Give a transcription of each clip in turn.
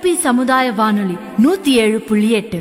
MOP சமுதாய வானொலி நூத்தி ஏழு புள்ளி எட்டு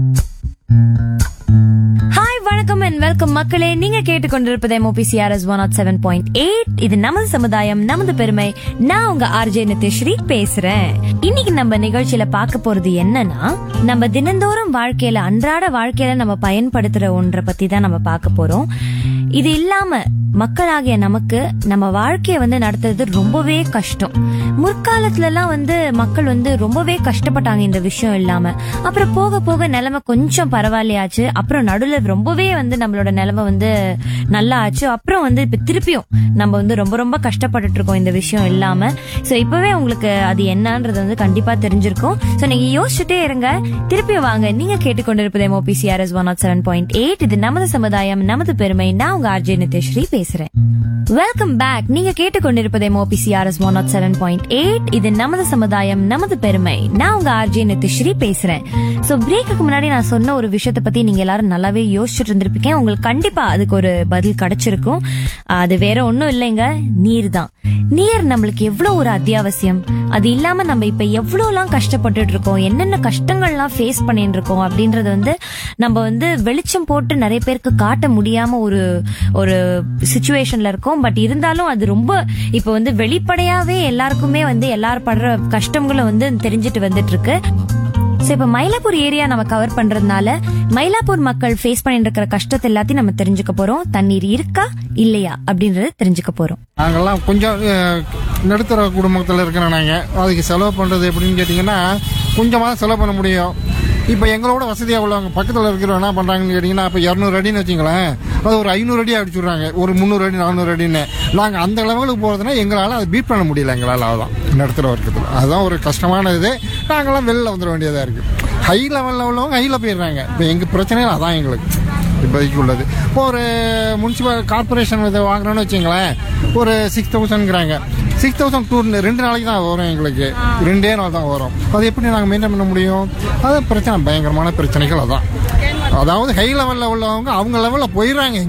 ஹாய் வணக்கம் அண்ட் வெல்கம் மக்களே நீங்க கேட்டுக்கொண்டிருப்பது MOPCRS one nought seven point eight இது நமது சமுதாயம் நமது பெருமை நான் உங்க ஆர்ஜே நித்யஸ்ரீ பேசுறேன் இன்னைக்கு நம்ம நிகழ்ச்சியில பார்க்க போறது என்னன்னா நம்ம தினந்தோறும் வாழ்க்கையில அன்றாட வாழ்க்கையில நம்ம பயன்படுத்துற ஒன்றை பத்தி தான் நம்ம பார்க்க போறோம் இது இல்லாம மக்களாகிய நமக்கு நம்ம வாழ்க்கைய வந்து நடத்துறது ரொம்பவே கஷ்டம் முற்காலத்துல எல்லாம் வந்து மக்கள் வந்து ரொம்பவே கஷ்டப்பட்டாங்க இந்த விஷயம் இல்லாம அப்புறம் போக போக நிலைமை கொஞ்சம் பரவாயில்லையாச்சு அப்புறம் நடுவுல ரொம்பவே வந்து நம்மளோட நிலைமை வந்து நல்லா ஆச்சு அப்புறம் வந்து இப்ப திருப்பியும் நம்ம வந்து ரொம்ப ரொம்ப கஷ்டப்பட்டுட்டு இருக்கோம் இந்த விஷயம் இல்லாம சோ இப்பவே உங்களுக்கு அது என்னன்றது வந்து கண்டிப்பா தெரிஞ்சிருக்கும் சோ நீங்க யோசிச்சுட்டே இருங்க திருப்பியும் வாங்க நீங்க கேட்டுக்கொண்டிருப்பது MOPCRS one nought seven point eight இது நமது சமுதாயம் நமது பெருமை நான் உங்க ஆர்ஜே நித்யஸ்ரீ பேசுறேன் வெல்கம் பேக் நீங்க கேட்டுக்கொண்டிருப்பது MOPCRS one nought seven point eight இது நமது சமுதாயம் நமது பெருமை நான் உங்க ஆர்ஜே நித்யஸ்ரீ பேசுறேன் சோ பிரேக்குக்கு முன்னாடி நான் சொன்ன ஒரு விஷயத்தை பத்தி நீங்க எல்லாரும் நல்லாவே யோசிச்சுட்டு இருந்திருப்பீங்க உங்களுக்கு கண்டிப்பா அதுக்கு ஒரு பதில் கிடைச்சிருக்கும் அது வேற ஒண்ணும் இல்லைங்க நீர் தான் நீர் நம்மளுக்கு எவ்வளவு ஒரு அத்தியாவசியம் அது இல்லாம நம்ம இப்ப எவ்வளவுலாம் கஷ்டப்பட்டுட்டு இருக்கோம் என்னென்ன கஷ்டங்கள்லாம் ஃபேஸ் பண்ணிட்டு இருக்கோம் அப்படின்றது வந்து நம்ம வந்து வெளிச்சம் போட்டு நிறைய பேருக்கு காட்ட முடியாம ஒரு ஒரு சுச்சுவேஷன்ல இருக்கோம் பட் இருந்தாலும் அது ரொம்ப இப்ப வந்து வெளிப்படையாவே எல்லாருக்குமே வந்து எல்லாரும் படுற கஷ்டங்களும் வந்து தெரிஞ்சுட்டு வந்துட்டு இருக்கு சோ இப்ப மயிலாப்பூர் ஏரியா நம்ம கவர் பண்றதுனால மயிலாப்பூர் மக்கள் ஃபேஸ் பண்ணிட்டு இருக்கிற கஷ்டத்தை எல்லாத்தையும் நம்ம தெரிஞ்சுக்க போறோம் தண்ணீர் இருக்கா இல்லையா அப்படின்றத தெரிஞ்சுக்க போறோம் நாங்கெல்லாம் கொஞ்சம் அஹ், நடுத்தர குடும்பத்தில் இருக்கிற நாங்கள் அதுக்கு செலவு பண்ணுறது எப்படின்னு கேட்டிங்கன்னா கொஞ்சமாக செலவு பண்ண முடியும் இப்போ எங்களோட வசதியாக உள்ளவங்க பக்கத்தில் இருக்கிறவங்க என்ன பண்ணுறாங்கன்னு கேட்டிங்கன்னா இப்போ இரநூறு அடின்னு வச்சுங்களேன் அது ஒரு ஐநூறு அடி அடிச்சுடுறாங்க ஒரு முந்நூறு அடி நானூறு அடின்னு நாங்கள் அந்த லெவலுக்கு போகிறதுனா எங்களால் அதை பீட் பண்ண முடியல எங்களால் அதான் நடுத்தர வர்க்கத்தில் அதுதான் ஒரு கஷ்டமான இது நாங்களாம் வெளில வந்துட வேண்டியதாக இருக்குது ஹை லெவலில் உள்ளவங்க ஹையில் போயிடுறாங்க இப்போ எங்கள் பிரச்சனைகள் அதான் எங்களுக்கு இப்போதைக்கு உள்ளது இப்போ ஒரு முனிசிபல் கார்பரேஷன் இதை வாங்குறோன்னு வச்சுங்களேன் ஒரு சிக்ஸ் தௌசண்ட்ங்கிறாங்க சிக்ஸ் தௌசண்ட் டூ ரெண்டு நாளைக்கு தான் வரும் எங்களுக்கு ரெண்டே நாள் தான் வரும் அது எப்படி நாங்கள் மெயின்டைன் பண்ண முடியும் அது பிரச்சனை பயங்கரமான பிரச்சனைகள் அதான் அதாவது ஹை லெவலில் உள்ளவங்க அவங்க லெவலில் போயிடுறாங்க